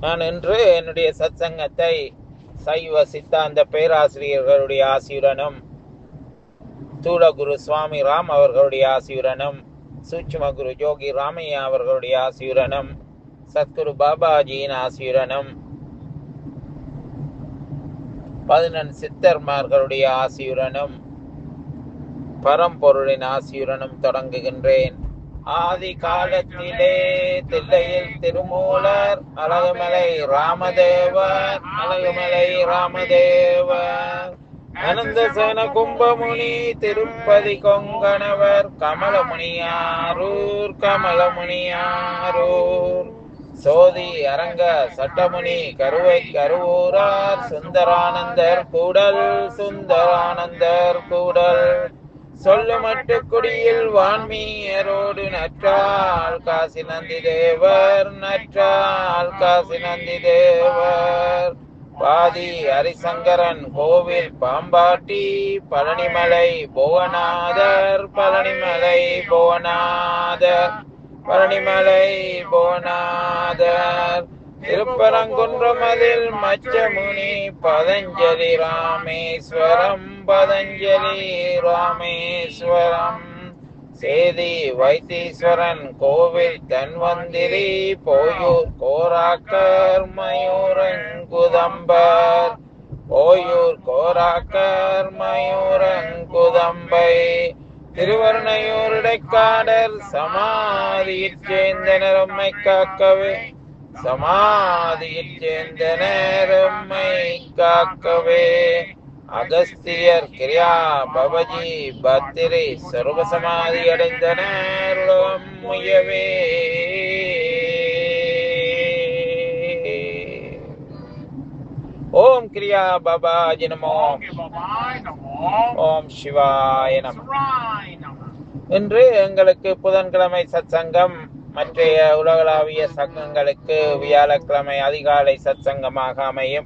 நான் இன்று என்னுடைய சத்சங்கத்தை சைவ சித்தாந்த பேராசிரியர்களுடைய ஆசியுடனும் தூளகுரு சுவாமி ராம் அவர்களுடைய ஆசியுடனும் சூட்சும குரு ஜோகி ராமையா அவர்களுடைய ஆசியுடனும் சத்குரு பாபாஜியின் ஆசியுடனும் பதினெண் சித்தர்மார்களுடைய ஆசியுடனும் பரம்பொருளின் ஆசியுடனும் தொடங்குகின்றேன் ஆதி காலத்திலே தில்லையில் திருமூலர் அழகுமலை ராமதேவர் அழகுமலை ராமதேவர் அனந்த சன கும்பமுனி திருப்பதி கொங்கணவர் கமலமுனியாரூர் கமலமுனியாரூர் சோதி அரங்க சட்டமுனி கருவை கருவூரார் சுந்தரானந்தர் கூடல் சுந்தரானந்தர் கூடல் சொல்லுமட்டு குடியில் வான்மீயரோடு நற்றால் காசி நந்தி தேவர் நற்றால் காசி நந்தி தேவர் பாதி ஹரிசங்கரன் கோவில் பாம்பாட்டி பழனிமலை புவனாதர் பழனிமலை புவனாதர் பழனிமலை புவனாதர் திருப்பரங்குன்றமதில் மச்சமுனி பதஞ்சலி ராமேஸ்வரம் பதஞ்சலி ராமேஸ்வரம் சேதி வைத்தீஸ்வரன் கோவில் தன்வந்திரி போயூர் கோராக்கர் மயூரங்குதம்பர் போயூர் கோராக்கர் மயூரங்குதம்பை திருவருணையூருடைக்காடர் சமாதியில் சேர்ந்த நிறம்மை காக்கவே சமாதியில் சேர்ந்த நேரம்மை காக்கவே அகஸ்தியர் கிரியா பவஜி பத்திரி சர்வசமாதி அடைந்தனர் உலகம் முயவே ஓம் கிரியா பபாஜி நமோ ஓம் சிவாய நம இன்று எங்களுக்கு புதன்கிழமை சத்சங்கம் மற்றைய உலகளாவிய சங்கங்களுக்கு வியாழக்கிழமை அதிகாலை சத்சங்கமாக அமையும்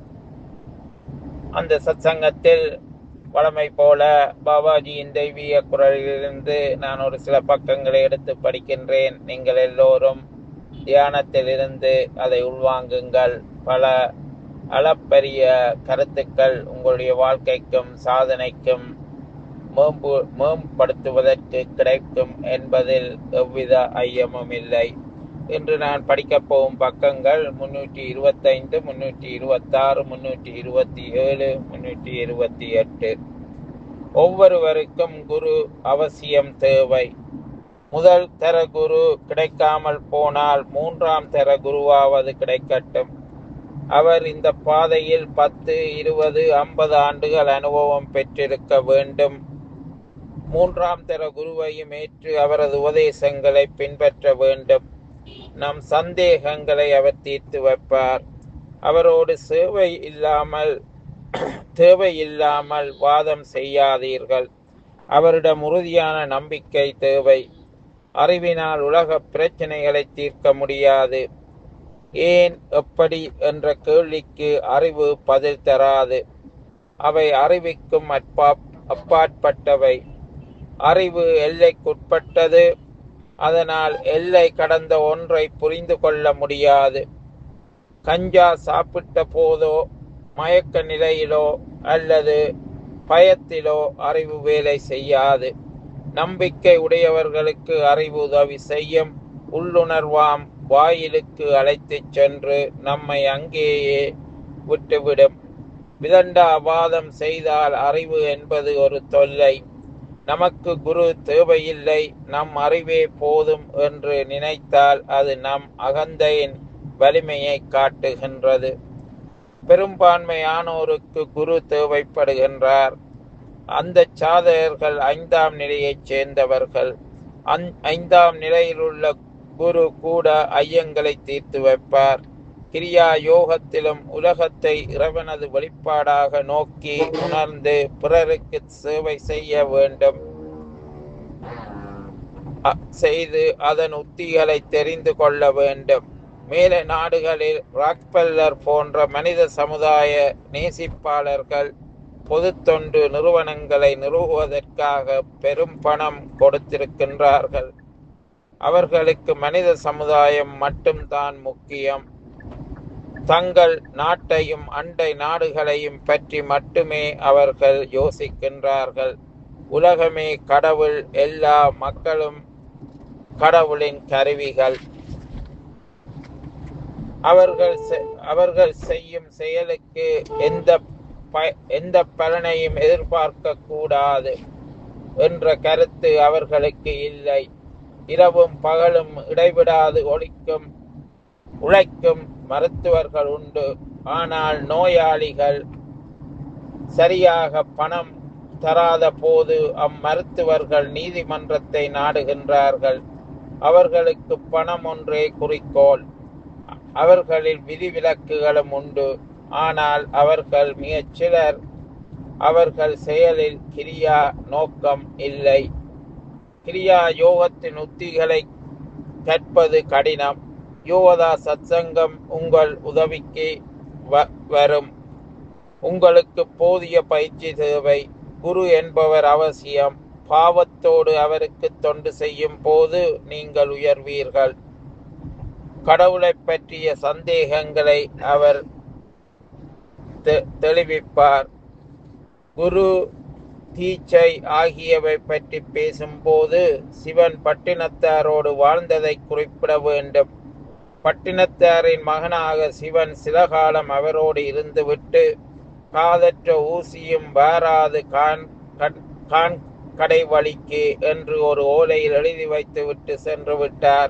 அந்த சத்சங்கத்தில் வழமை போல பாபாஜியின் தெய்வீக குரலிலிருந்து நான் ஒரு சில பக்கங்களை எடுத்து படிக்கின்றேன் நீங்கள் எல்லோரும் தியானத்தில் இருந்து அதை உள்வாங்குங்கள் பல அளப்பரிய கருத்துக்கள் உங்களுடைய வாழ்க்கைக்கும் சாதனைக்கும் மேம்பு மேம்படுத்துவதற்கு கிடைக்கும் என்பதில் எவ்வித ஐயமும் இல்லை இன்று நான் படிக்கப் போகும் பக்கங்கள் முன்னூற்றி இருபத்தைந்து முன்னூற்றி இருபத்தாறு முன்னூற்றி இருபத்தி ஏழு முன்னூற்றி இருபத்தி எட்டு ஒவ்வொருவருக்கும் குரு அவசியம் தேவை முதல் தர குரு கிடைக்காமல் போனால் மூன்றாம் தர குருவாவது கிடைக்கட்டும் அவர் இந்த பாதையில் பத்து இருபது ஐம்பது ஆண்டுகள் அனுபவம் பெற்றிருக்க வேண்டும் மூன்றாம் தர குருவையும் ஏற்று அவரது உபதேசங்களை பின்பற்ற வேண்டும் நம் சந்தேகங்களை அவர் தீர்த்து வைப்பார் அவரோடு சேவை இல்லாமல் தேவை இல்லாமல் வாதம் செய்யாதீர்கள் அவரிடம் உறுதியான நம்பிக்கை தேவை அறிவினால் உலக பிரச்சனைகளை தீர்க்க முடியாது ஏன் எப்படி என்ற கேள்விக்கு அறிவு பதில் தராது அவை அறிவிக்கும் அற்பா அப்பாற்பட்டவை அறிவு எல்லைக்குட்பட்டது அதனால் எல்லை கடந்த ஒன்றை புரிந்து கொள்ள முடியாது கஞ்சா சாப்பிட்ட போதோ மயக்க நிலையிலோ அல்லது பயத்திலோ அறிவு வேலை செய்யாது நம்பிக்கை உடையவர்களுக்கு அறிவு உதவி செய்யும் உள்ளுணர்வாம் வாயிலுக்கு அழைத்துச் சென்று நம்மை அங்கேயே விட்டுவிடும் விதண்டாவாதம் செய்தால் அறிவு என்பது ஒரு தொல்லை நமக்கு குரு தேவையில்லை நம் அறிவே போதும் என்று நினைத்தால் அது நம் அகந்தையின் வலிமையை காட்டுகின்றது பெரும்பான்மையானோருக்கு குரு தேவைப்படுகின்றார் அந்த சாதகர்கள் ஐந்தாம் நிலையைச் சேர்ந்தவர்கள் அந் ஐந்தாம் நிலையில் உள்ள குரு கூட ஐயங்களை தீர்த்து வைப்பார் கிரியா யோகத்திலும் உலகத்தை இறைவனது வெளிப்பாடாக நோக்கி உணர்ந்து பிறருக்கு சேவை செய்ய வேண்டும் அ- செய்து அதன் உத்திகளை தெரிந்து கொள்ள வேண்டும் மேல நாடுகளில் ராக்பெல்லர் போன்ற மனித சமுதாய நேசிப்பாளர்கள் பொது தொண்டு நிறுவனங்களை நிறுவுவதற்காக பெரும் பணம் கொடுத்திருக்கின்றார்கள் அவர்களுக்கு மனித சமுதாயம் மட்டும்தான் முக்கியம் தங்கள் நாட்டையும் அண்டை நாடுகளையும் பற்றி மட்டுமே அவர்கள் யோசிக்கின்றார்கள் உலகமே கடவுள் எல்லா மக்களும் கடவுளின் கருவிகள் அவர்கள் செ- அவர்கள் செய்யும் செயலுக்கு எந்த ப- எந்த பலனையும் எதிர்பார்க்க கூடாது என்ற கருத்து அவர்களுக்கு இல்லை இரவும் பகலும் இடைவிடாது ஒழிக்கும் உழைக்கும் மருத்துவர்கள் உண்டு ஆனால் நோயாளிகள் சரியாக பணம் தராத போது அம்மருத்துவர்கள் நீதிமன்றத்தை நாடுகின்றார்கள் அவர்களுக்கு பணம் ஒன்றே குறிக்கோள் அவர்களில் விதிவிலக்குகளும் உண்டு ஆனால் அவர்கள் மிகச் சிலர் அவர்கள் செயலில் கிரியா நோக்கம் இல்லை கிரியா யோகத்தின் உத்திகளை கற்பது கடினம் யோகதா சத்சங்கம் உங்கள் உதவிக்கு வ- வரும் உங்களுக்கு போதிய பயிற்சி தேவை குரு என்பவர் அவசியம் பாவத்தோடு அவருக்கு தொண்டு செய்யும் போது நீங்கள் உயர்வீர்கள் கடவுளைப் பற்றிய சந்தேகங்களை அவர் தெ- தெளிவிப்பார் குரு தீச்சை ஆகியவை பற்றி பேசும்போது சிவன் பட்டினத்தாரோடு வாழ்ந்ததை குறிப்பிட வேண்டும் பட்டினத்தாரின் மகனாக சிவன் சில காலம் அவரோடு இருந்துவிட்டு காதற்ற ஊசியும் வாராது கான் கண்- கான் கடை வழிக்கு என்று ஒரு ஓலையில் எழுதி வைத்துவிட்டு சென்று விட்டார்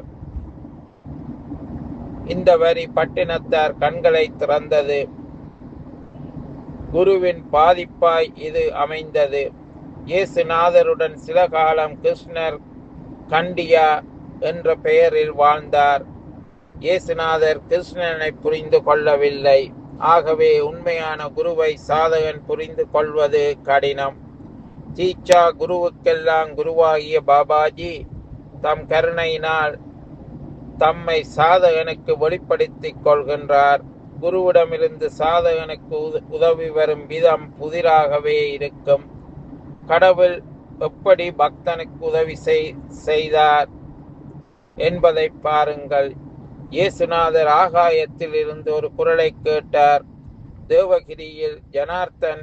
இந்த வரி பட்டினத்தார் கண்களை திறந்தது குருவின் பாதிப்பாய் இது அமைந்தது இயேசுநாதருடன் சில காலம் கிருஷ்ணர் கண்டியா என்ற பெயரில் வாழ்ந்தார் இயேசுநாதர் கிருஷ்ணனை புரிந்து கொள்ளவில்லை ஆகவே உண்மையான குருவை சாதகன் புரிந்து கொள்வது கடினம் தீச்சா குருவுக்கெல்லாம் குருவாகிய பாபாஜி தம் கருணையினால் தம்மை சாதகனுக்கு வெளிப்படுத்திக் கொள்கின்றார் குருவிடமிருந்து சாதகனுக்கு உத- உதவி வரும் விதம் புதிராகவே இருக்கும் கடவுள் எப்படி பக்தனுக்கு உதவி செய்- செய்தார் என்பதை பாருங்கள் இயேசுநாதர் ஆகாயத்தில் இருந்து ஒரு குரலை கேட்டார் தேவகிரியில் ஜனார்த்தன்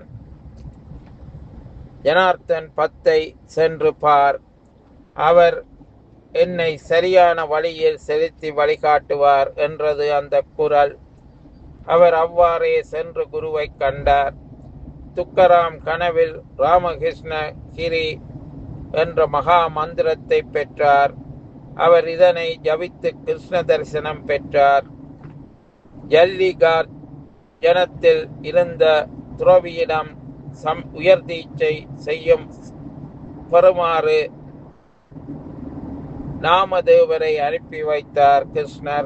ஜனார்த்தன் பத்தை சென்று பார் அவர் என்னை சரியான வழியில் செலுத்தி வழிகாட்டுவார் என்றது அந்த குரல் அவர் அவ்வாறே சென்று குருவை கண்டார் துக்கராம் கனவில் ராமகிருஷ்ண கிரி என்ற மகா மந்திரத்தை பெற்றார் அவர் இதனை ஜபித்து கிருஷ்ண தரிசனம் பெற்றார் ஜல்லிகார் ஜனத்தில் இருந்த துறவியிடம் சம் உயர்தீச்சை செய்யும் பெறுமாறு நாமதேவரை அனுப்பி வைத்தார் கிருஷ்ணர்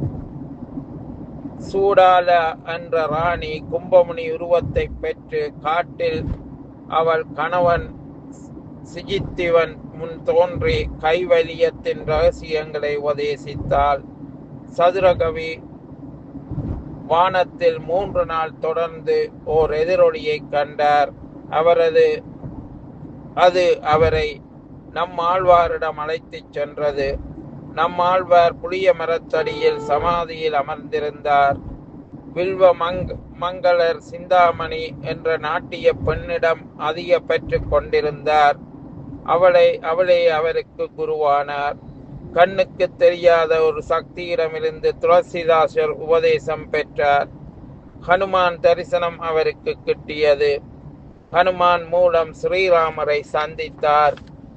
சூடால என்ற ராணி கும்பமுனி உருவத்தை பெற்று காட்டில் அவள் கணவன் சிஜித்திவன் முன் தோன்றி கைவலியத்தின் ரகசியங்களை உபதேசித்தாள் சதுரகவி வானத்தில் மூன்று நாள் தொடர்ந்து ஓர் எதிரொலியை கண்டார் அவரது அது அவரை நம்மாழ்வாரிடம் அழைத்துச் சென்றது நம்மாழ்வார் புளிய மரத்தடியில் சமாதியில் அமர்ந்திருந்தார் வில்வ மங் மங்களர் சிந்தாமணி என்ற நாட்டிய பெண்ணிடம் அதிக பெற்று கொண்டிருந்தார் அவளை அவளே அவருக்கு குருவானார் கண்ணுக்கு தெரியாத ஒரு சக்தியிடமிருந்து துளசிதாசர் உபதேசம் பெற்றார் ஹனுமான் தரிசனம் அவருக்கு கிட்டியது ஹனுமான் மூலம் ஸ்ரீராமரை சந்தித்தார்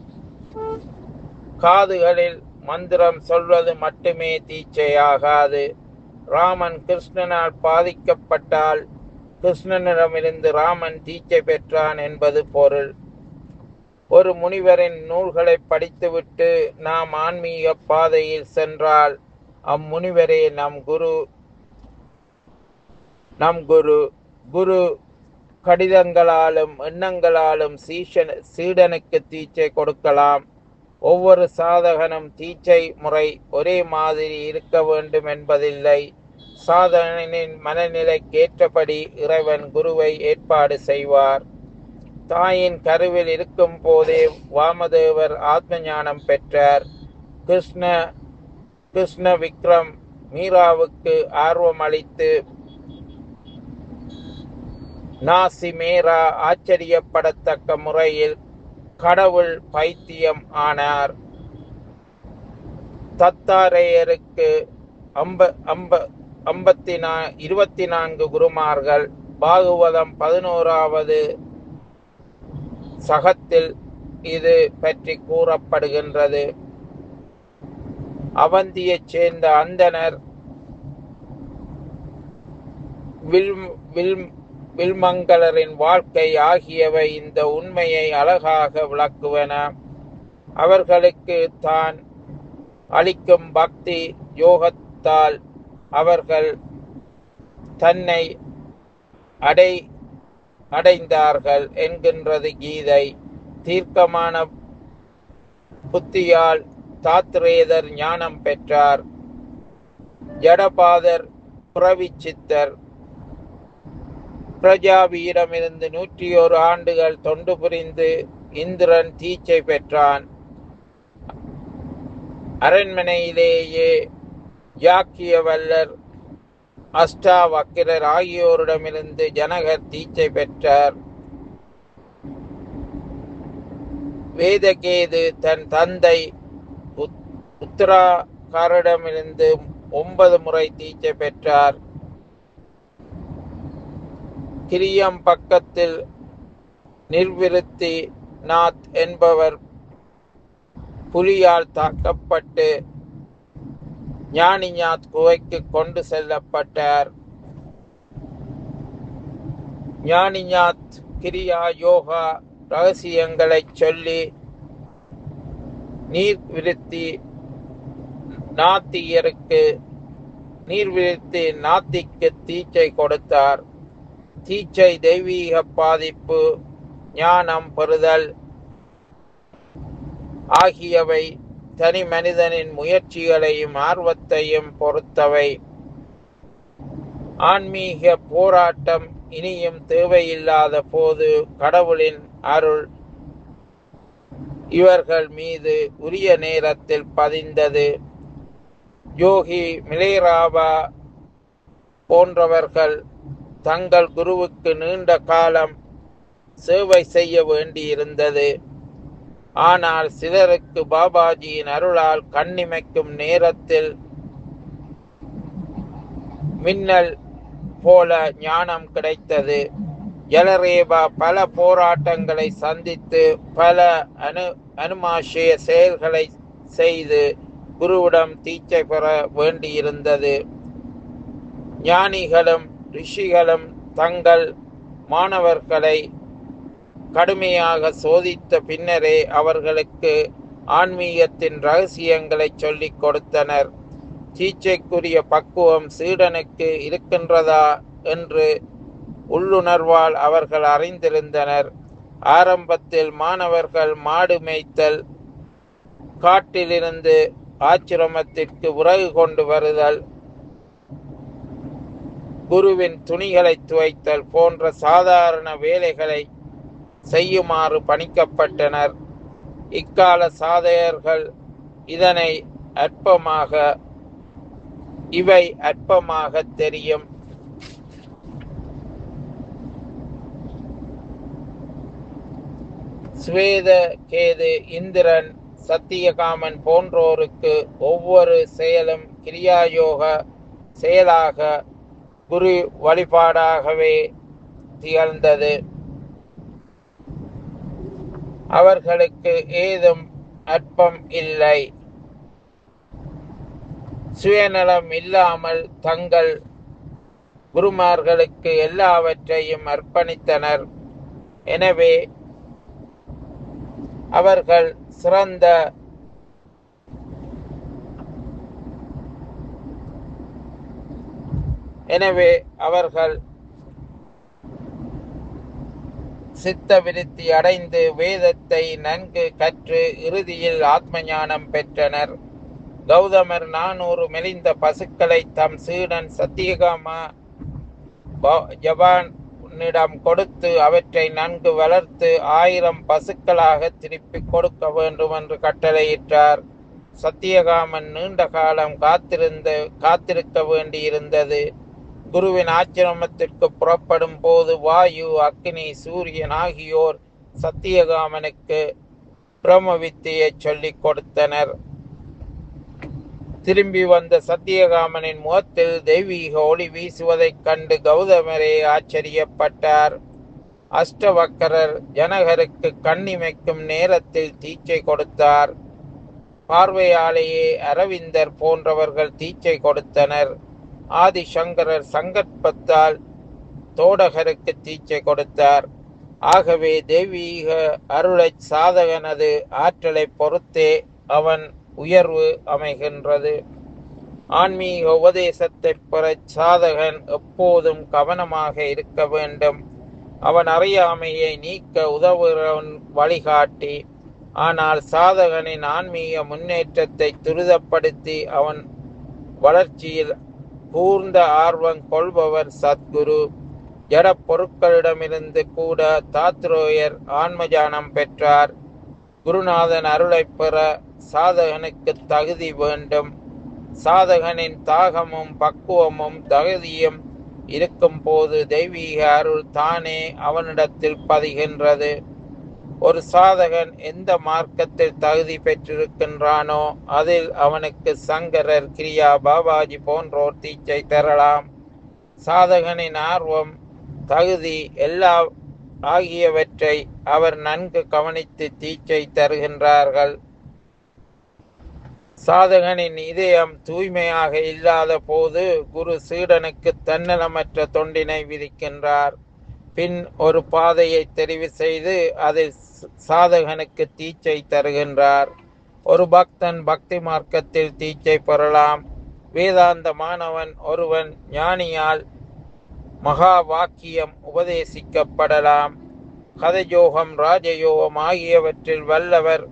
காதுகளில் மந்திரம் சொல்வது மட்டுமே தீட்சையாகாது ராமன் கிருஷ்ணனால் பாதிக்கப்பட்டால் கிருஷ்ணனிடமிருந்து ராமன் தீட்சை பெற்றான் என்பது பொருள் ஒரு முனிவரின் நூல்களை படித்துவிட்டு நாம் ஆன்மீக பாதையில் சென்றால் அம்முனிவரே நம் குரு நம் குரு குரு கடிதங்களாலும் எண்ணங்களாலும் சீஷன் சீடனுக்கு தீட்சை கொடுக்கலாம் ஒவ்வொரு சாதகனும் தீட்சை முறை ஒரே மாதிரி இருக்க வேண்டும் என்பதில்லை சாதகனின் மனநிலைக்கேற்றபடி இறைவன் குருவை ஏற்பாடு செய்வார் தாயின் கருவில் இருக்கும் போதே வாமதேவர் ஆத்ம ஞானம் பெற்றார் கிருஷ்ண கிருஷ்ண விக்ரம் மீராவுக்கு ஆர்வம் அளித்து நாசி மேரா ஆச்சரியப்படத்தக்க முறையில் கடவுள் பைத்தியம் ஆனார் தத்தாரேயருக்கு அம்ப அம்ப ஐம்பத்தி நா இருபத்தி நான்கு குருமார்கள் பாகுவதம் பதினோராவது சகத்தில் இது பற்றி கூறப்படுகின்றது அவந்தியைச் சேர்ந்த அந்தனர் வில் வில் வில்மங்கலரின் வாழ்க்கை ஆகியவை இந்த உண்மையை அழகாக விளக்குவன அவர்களுக்கு தான் அளிக்கும் பக்தி யோகத்தால் அவர்கள் தன்னை அடை அடைந்தார்கள் என்கின்றது கீதை தீர்க்கமான புத்தியால் தாத்ரேதர் ஞானம் பெற்றார் ஜடபாதர் புறவி சித்தர் பிரஜாவியிடமிருந்து நூற்றி ஒரு ஆண்டுகள் தொண்டு புரிந்து இந்திரன் தீச்சை பெற்றான் அரண்மனையிலேயே யாக்கியவல்லர் அஷ்டாவக்கிரர் ஆகியோரிடமிருந்து ஜனகர் தீச்சை பெற்றார் வேதகேது தன் தந்தை உத்- உத்தராகாரிடமிருந்து ஒன்பது முறை தீச்சை பெற்றார் கிரியம் பக்கத்தில் நிர்விருத்தி நாத் என்பவர் புலியால் தாக்கப்பட்டு ஞானிஞாத் குகைக்கு கொண்டு செல்லப்பட்டார் ஞானிஞாத் கிரியா யோகா ரகசியங்களைச் சொல்லி நீர் விருத்தி நாத்தியருக்கு நீர் விருத்தி நாத்திக்கு தீச்சை கொடுத்தார் தீச்சை தெய்வீக பாதிப்பு ஞானம் பெறுதல் ஆகியவை தனி மனிதனின் முயற்சிகளையும் ஆர்வத்தையும் பொறுத்தவை ஆன்மீக போராட்டம் இனியும் தேவையில்லாத போது கடவுளின் அருள் இவர்கள் மீது உரிய நேரத்தில் பதிந்தது யோகி மிலேராபா போன்றவர்கள் தங்கள் குருவுக்கு நீண்ட காலம் சேவை செய்ய வேண்டியிருந்தது ஆனால் சிலருக்கு பாபாஜியின் அருளால் கண்ணிமைக்கும் நேரத்தில் மின்னல் போல ஞானம் கிடைத்தது ஜலரேபா பல போராட்டங்களை சந்தித்து பல அனு அனுமாஷய செயல்களை செய்து குருவிடம் தீட்சை பெற வேண்டியிருந்தது ஞானிகளும் ரிஷிகளும் தங்கள் மாணவர்களை கடுமையாக சோதித்த பின்னரே அவர்களுக்கு ஆன்மீகத்தின் ரகசியங்களை சொல்லிக் கொடுத்தனர் சீச்சைக்குரிய பக்குவம் சீடனுக்கு இருக்கின்றதா என்று உள்ளுணர்வால் அவர்கள் அறிந்திருந்தனர் ஆரம்பத்தில் மாணவர்கள் மாடு மேய்த்தல் காட்டிலிருந்து ஆச்சிரமத்திற்கு விறகு கொண்டு வருதல் குருவின் துணிகளை துவைத்தல் போன்ற சாதாரண வேலைகளை செய்யுமாறு பணிக்கப்பட்டனர் இக்கால சாதையர்கள் இதனை அற்பமாக இவை அற்பமாக தெரியும் ஸ்வேத கேது இந்திரன் சத்தியகாமன் போன்றோருக்கு ஒவ்வொரு செயலும் கிரியாயோக செயலாக குரு வழிபாடாகவே திகழ்ந்தது அவர்களுக்கு ஏதும் அற்பம் இல்லை சுயநலம் இல்லாமல் தங்கள் குருமார்களுக்கு எல்லாவற்றையும் அர்ப்பணித்தனர் எனவே அவர்கள் சிறந்த எனவே அவர்கள் சித்த விருத்தி அடைந்து வேதத்தை நன்கு கற்று இறுதியில் ஆத்ம ஞானம் பெற்றனர் கௌதமர் நானூறு மெலிந்த பசுக்களை தம் சீடன் சத்தியகாமா ப- ஜபானிடம் கொடுத்து அவற்றை நன்கு வளர்த்து ஆயிரம் பசுக்களாக திருப்பி கொடுக்க வேண்டும் என்று கட்டளையிட்டார் சத்தியகாமன் நீண்ட காலம் காத்திருந்த காத்திருக்க வேண்டியிருந்தது குருவின் ஆச்சிரமத்திற்கு புறப்படும் போது வாயு அக்னி சூரியன் ஆகியோர் சத்தியகாமனுக்கு பிரம்ம வித்தையை சொல்லிக் கொடுத்தனர் திரும்பி வந்த சத்தியகாமனின் முகத்தில் தெய்வீக ஒளி வீசுவதைக் கண்டு கௌதமரே ஆச்சரியப்பட்டார் அஷ்டவக்கரர் ஜனகருக்கு கண்ணிமைக்கும் நேரத்தில் தீச்சை கொடுத்தார் பார்வையாலேயே அரவிந்தர் போன்றவர்கள் தீச்சை கொடுத்தனர் ஆதிசங்கரர் சங்கற்பத்தால் தோடகருக்கு தீச்சை கொடுத்தார் ஆகவே தெய்வீக அருளை சாதகனது ஆற்றலை பொறுத்தே அவன் உயர்வு அமைகின்றது ஆன்மீக உபதேசத்தை பெற சாதகன் எப்போதும் கவனமாக இருக்க வேண்டும் அவன் அறியாமையை நீக்க உதவுகிறவன் வழிகாட்டி ஆனால் சாதகனின் ஆன்மீக முன்னேற்றத்தை துரிதப்படுத்தி அவன் வளர்ச்சியில் கூர்ந்த ஆர்வம் கொள்பவர் சத்குரு ஜட பொருட்களிடமிருந்து கூட தாத்ரோயர் ஆன்மஜானம் பெற்றார் குருநாதன் அருளைப் பெற சாதகனுக்கு தகுதி வேண்டும் சாதகனின் தாகமும் பக்குவமும் தகுதியும் இருக்கும் போது தெய்வீக அருள் தானே அவனிடத்தில் பதிகின்றது ஒரு சாதகன் எந்த மார்க்கத்தில் தகுதி பெற்றிருக்கின்றானோ அதில் அவனுக்கு சங்கரர் கிரியா பாபாஜி போன்றோர் தீச்சை தரலாம் சாதகனின் ஆர்வம் தகுதி எல்லா ஆகியவற்றை அவர் நன்கு கவனித்து தீச்சை தருகின்றார்கள் சாதகனின் இதயம் தூய்மையாக இல்லாத போது குரு சீடனுக்கு தன்னலமற்ற தொண்டினை விதிக்கின்றார் பின் ஒரு பாதையை தெரிவு செய்து அதில் சாதகனுக்கு தீச்சை தருகின்றார் ஒரு பக்தன் பக்தி மார்க்கத்தில் தீச்சை பெறலாம் வேதாந்த மாணவன் ஒருவன் ஞானியால் மகா வாக்கியம் உபதேசிக்கப்படலாம் கதயோகம் ராஜயோகம் ஆகியவற்றில் வல்லவர்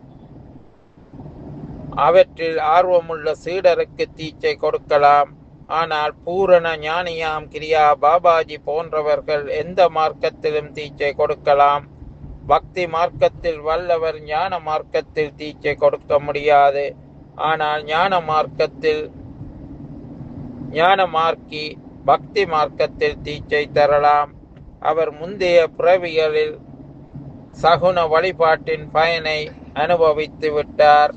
அவற்றில் ஆர்வமுள்ள சீடருக்கு தீச்சை கொடுக்கலாம் ஆனால் பூரண ஞானியாம் கிரியா பாபாஜி போன்றவர்கள் எந்த மார்க்கத்திலும் தீச்சை கொடுக்கலாம் பக்தி மார்க்கத்தில் வல்லவர் ஞான மார்க்கத்தில் தீச்சை கொடுக்க முடியாது ஆனால் ஞான மார்க்கத்தில் ஞான மார்க்கி பக்தி மார்க்கத்தில் தீச்சை தரலாம் அவர் முந்தைய பிறவிகளில் சகுன வழிபாட்டின் பயனை அனுபவித்து விட்டார்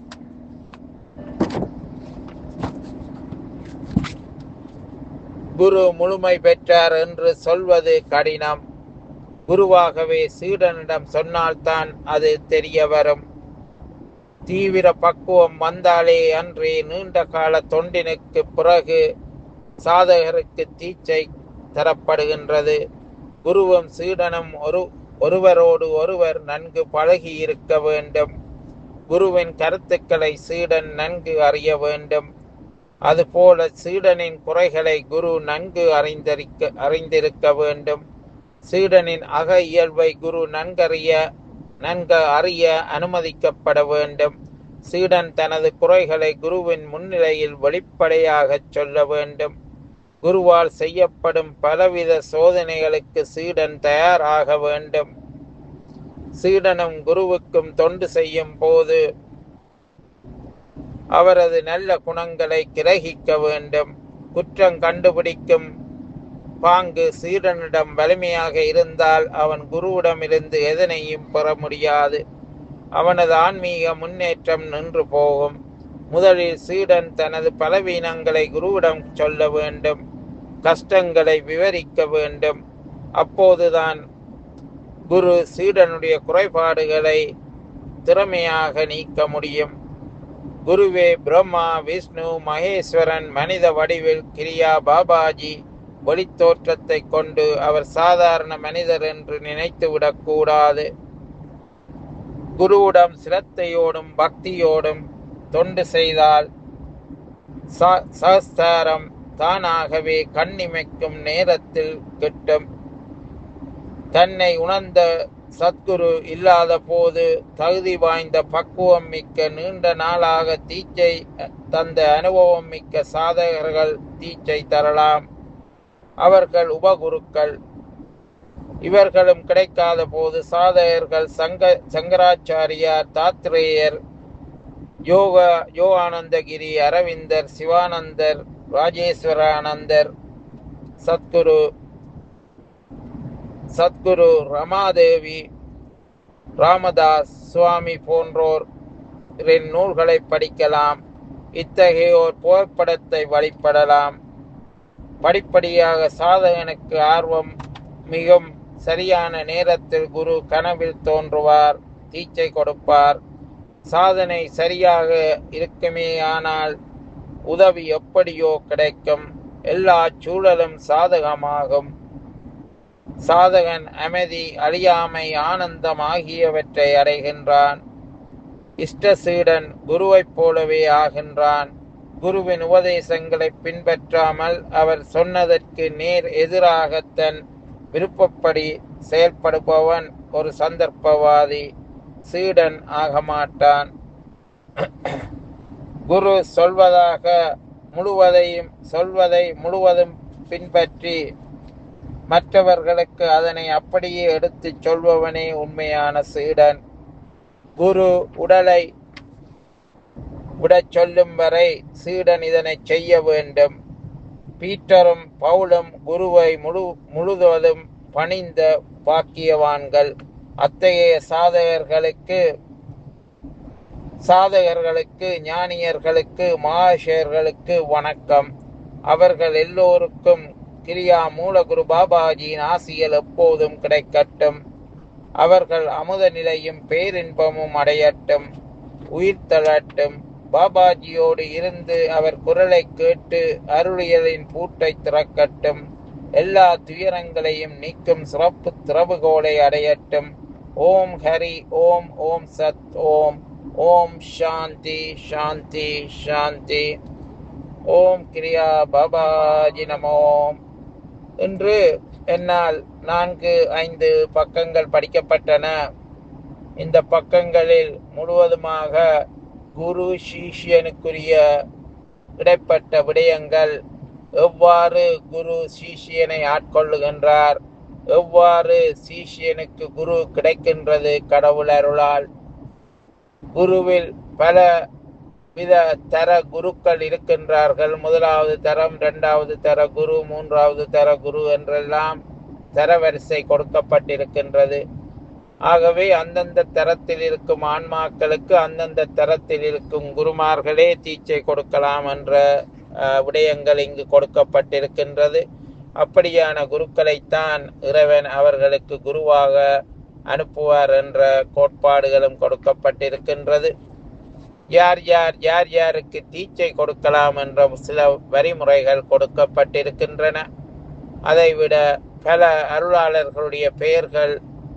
குரு முழுமை பெற்றார் என்று சொல்வது கடினம் குருவாகவே சீடனிடம் சொன்னால்தான் அது தெரிய வரும் தீவிர பக்குவம் வந்தாலே அன்றே நீண்ட கால தொண்டினுக்கு பிறகு சாதகருக்கு தீச்சை தரப்படுகின்றது குருவும் சீடனும் ஒரு ஒருவரோடு ஒருவர் நன்கு பழகி இருக்க வேண்டும் குருவின் கருத்துக்களை சீடன் நன்கு அறிய வேண்டும் அதுபோல சீடனின் குறைகளை குரு நன்கு அறிந்திருக்க அறிந்திருக்க வேண்டும் சீடனின் அக இயல்பை குரு நன்கறிய நன்கு அறிய அனுமதிக்கப்பட வேண்டும் சீடன் தனது குறைகளை குருவின் முன்னிலையில் வெளிப்படையாகச் சொல்ல வேண்டும் குருவால் செய்யப்படும் பலவித சோதனைகளுக்கு சீடன் தயாராக வேண்டும் சீடனும் குருவுக்கும் தொண்டு செய்யும் போது அவரது நல்ல குணங்களை கிரகிக்க வேண்டும் குற்றம் கண்டுபிடிக்கும் பாங்கு சீடனிடம் வலிமையாக இருந்தால் அவன் குருவிடமிருந்து எதனையும் பெற முடியாது அவனது ஆன்மீக முன்னேற்றம் நின்று போகும் முதலில் சீடன் தனது பலவீனங்களை குருவிடம் சொல்ல வேண்டும் கஷ்டங்களை விவரிக்க வேண்டும் அப்போதுதான் குரு சீடனுடைய குறைபாடுகளை திறமையாக நீக்க முடியும் குருவே பிரம்மா விஷ்ணு மகேஸ்வரன் மனித வடிவில் கிரியா பாபாஜி ஒளித்தோற்றத்தை கொண்டு அவர் சாதாரண மனிதர் என்று நினைத்துவிடக் கூடாது குருவிடம் சிரத்தையோடும் பக்தியோடும் தொண்டு செய்தால் ச- சஹஸ்தாரம் தானாகவே கண்ணிமைக்கும் நேரத்தில் கிட்டும் தன்னை உணர்ந்த சத்குரு இல்லாத போது தகுதி வாய்ந்த பக்குவம் மிக்க நீண்ட நாளாக தீச்சை தந்த அனுபவம் மிக்க சாதகர்கள் தீச்சை தரலாம் அவர்கள் உபகுருக்கள் இவர்களும் கிடைக்காத போது சாதகர்கள் சங்க சங்கராச்சாரியார் தாத்ரேயர் யோக யோகானந்தகிரி அரவிந்தர் சிவானந்தர் ராஜேஸ்வரானந்தர் சத்குரு சத்குரு ரமாதேவி ராமதாஸ் சுவாமி போன்றோர் நூல்களை படிக்கலாம் இத்தகையோர் புகைப்படத்தை வழிபடலாம் படிப்படியாக சாதகனுக்கு ஆர்வம் மிகவும் சரியான நேரத்தில் குரு கனவில் தோன்றுவார் தீச்சை கொடுப்பார் சாதனை சரியாக இருக்குமே ஆனால் உதவி எப்படியோ கிடைக்கும் எல்லா சூழலும் சாதகமாகும் சாதகன் அமைதி அழியாமை ஆனந்தம் ஆகியவற்றை அடைகின்றான் இஷ்டசீடன் குருவைப் போலவே ஆகின்றான் குருவின் உபதேசங்களை பின்பற்றாமல் அவர் சொன்னதற்கு நேர் எதிராக தன் விருப்பப்படி செயல்படுபவன் ஒரு சந்தர்ப்பவாதி சீடன் ஆக மாட்டான் குரு சொல்வதாக முழுவதையும் சொல்வதை முழுவதும் பின்பற்றி மற்றவர்களுக்கு அதனை அப்படியே எடுத்துச் சொல்பவனே உண்மையான சீடன் குரு உடலை விடச் சொல்லும் வரை சீடன் இதனை செய்ய வேண்டும் பீட்டரும் பவுலும் குருவை முழு முழுவதும் பணிந்த பாக்கியவான்கள் அத்தகைய சாதகர்களுக்கு சாதகர்களுக்கு ஞானியர்களுக்கு மகாஷயர்களுக்கு வணக்கம் அவர்கள் எல்லோருக்கும் கிரியா மூலகுரு பாபாஜியின் ஆசியல் எப்போதும் கிடைக்கட்டும் அவர்கள் அமுத நிலையும் பேரின்பமும் அடையட்டும் உயிர் தளட்டும் பாபாஜியோடு இருந்து அவர் குரலை கேட்டு அருளியலின் பூட்டை திறக்கட்டும் எல்லா துயரங்களையும் நீக்கும் சிறப்பு திறவுகோலை அடையட்டும் ஓம் ஹரி ஓம் ஓம் சத் ஓம் ஓம் சாந்தி சாந்தி சாந்தி ஓம் கிரியா பாபாஜி நமோம் இன்று என்னால் நான்கு ஐந்து பக்கங்கள் படிக்கப்பட்டன இந்த பக்கங்களில் முழுவதுமாக குரு சிஷியனுக்குரிய இடைப்பட்ட விடயங்கள் எவ்வாறு குரு சிஷியனை ஆட்கொள்ளுகின்றார் எவ்வாறு சிஷியனுக்கு குரு கிடைக்கின்றது கடவுள் அருளால் குருவில் பல வித தர குருக்கள் இருக்கின்றார்கள் முதலாவது தரம் இரண்டாவது தர குரு மூன்றாவது தர குரு என்றெல்லாம் தரவரிசை கொடுக்கப்பட்டிருக்கின்றது ஆகவே அந்தந்த தரத்தில் இருக்கும் ஆன்மாக்களுக்கு அந்தந்த தரத்தில் இருக்கும் குருமார்களே தீட்சை கொடுக்கலாம் என்ற அஹ், விடயங்கள் இங்கு கொடுக்கப்பட்டிருக்கின்றது அப்படியான குருக்களைத்தான் இறைவன் அவர்களுக்கு குருவாக அனுப்புவார் என்ற கோட்பாடுகளும் கொடுக்கப்பட்டிருக்கின்றது யார் யார் யார் யாருக்கு தீட்சை கொடுக்கலாம் என்ற சில வரிமுறைகள் கொடுக்கப்பட்டிருக்கின்றன அதைவிட பல அருளாளர்களுடைய பெயர்கள்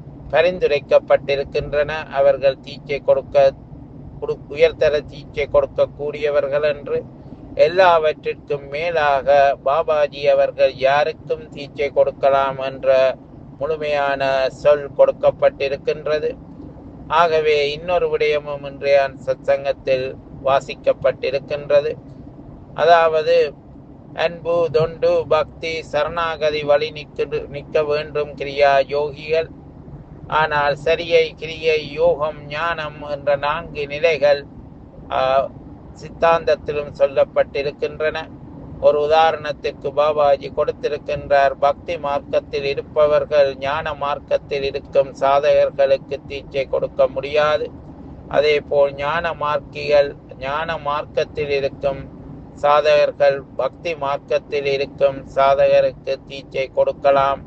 பரிந்துரைக்கப்பட்டிருக்கின்றன அவர்கள் தீட்சை கொடுக்க கொடு- உயர்தர தீட்சை கொடுக்கக்கூடியவர்கள் என்று எல்லாவற்றிற்கும் மேலாக பாபாஜி அவர்கள் யாருக்கும் தீட்சை கொடுக்கலாம் என்ற முழுமையான சொல் கொடுக்கப்பட்டிருக்கின்றது ஆகவே இன்னொரு விடயமும் இன்றைய சத்சங்கத்தில் வாசிக்கப்பட்டிருக்கின்றது அதாவது அன்பு தொண்டு பக்தி சரணாகதி வழி நிக்க நிற்க வேண்டும் கிரியா யோகிகள் ஆனால் சரியை கிரியை யோகம் ஞானம் என்ற நான்கு நிலைகள் ஆ, சித்தாந்தத்திலும் சொல்லப்பட்டிருக்கின்றன ஒரு உதாரணத்திற்கு பாபாஜி கொடுத்திருக்கின்றார் பக்தி மார்க்கத்தில் இருப்பவர்கள் ஞான மார்க்கத்தில் இருக்கும் சாதகர்களுக்கு தீட்சை கொடுக்க முடியாது அதே போல் ஞான மார்க்கிகள் ஞான மார்க்கத்தில் இருக்கும் சாதகர்கள் பக்தி மார்க்கத்தில் இருக்கும் சாதகருக்கு தீட்சை கொடுக்கலாம்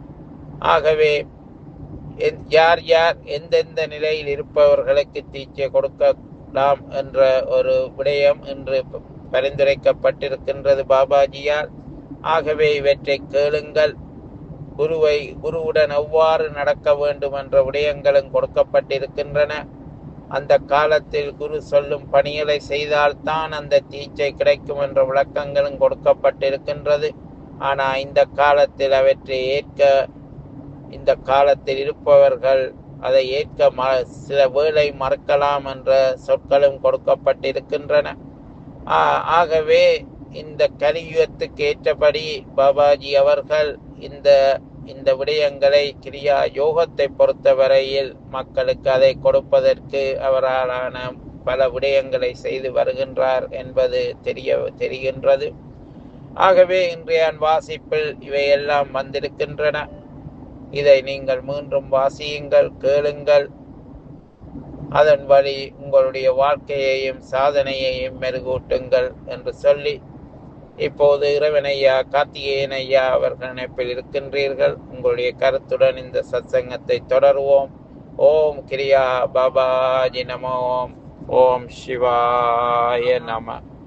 ஆகவே எந்- யார் யார் எந்தெந்த நிலையில் இருப்பவர்களுக்கு தீட்சை கொடுக்கலாம் என்ற ஒரு விடயம் இன்று ப- பரிந்துரைக்கப்பட்டிருக்கின்றது பாபாஜியால் ஆகவே இவற்றை கேளுங்கள் குருவை குருவுடன் எவ்வாறு நடக்க வேண்டும் என்ற விடயங்களும் கொடுக்கப்பட்டிருக்கின்றன அந்த காலத்தில் குரு சொல்லும் பணிகளை செய்தால்தான் அந்த தீட்சை கிடைக்கும் என்ற விளக்கங்களும் கொடுக்கப்பட்டிருக்கின்றது ஆனால் இந்த காலத்தில் அவற்றை ஏற்க இந்த காலத்தில் இருப்பவர்கள் அதை ஏற்க ம சில வேளை மறுக்கலாம் என்ற சொற்களும் கொடுக்கப்பட்டிருக்கின்றன ஆ- ஆகவே இந்த கலியுகத்துக்கு ஏற்றபடி பாபாஜி அவர்கள் இந்த இந்த விடயங்களை கிரியா யோகத்தை பொறுத்தவரையில் மக்களுக்கு அதை கொடுப்பதற்கு அவராலான பல விடயங்களை செய்து வருகின்றார் என்பது தெரிய தெரிகின்றது ஆகவே இன்றைய வாசிப்பில் இவையெல்லாம் வந்திருக்கின்றன இதை நீங்கள் மீண்டும் வாசியுங்கள் கேளுங்கள் அதன் வழி உங்களுடைய வாழ்க்கையையும் சாதனையையும் மெருகூட்டுங்கள் என்று சொல்லி இப்போது இறைவனையா கார்த்திகேயன் ஐயா அவர்கள் இணைப்பில் இருக்கின்றீர்கள் உங்களுடைய கருத்துடன் இந்த சத்சங்கத்தை தொடருவோம் ஓம் கிரியா பாபாஜி நம ஓம் ஓம் சிவாய நம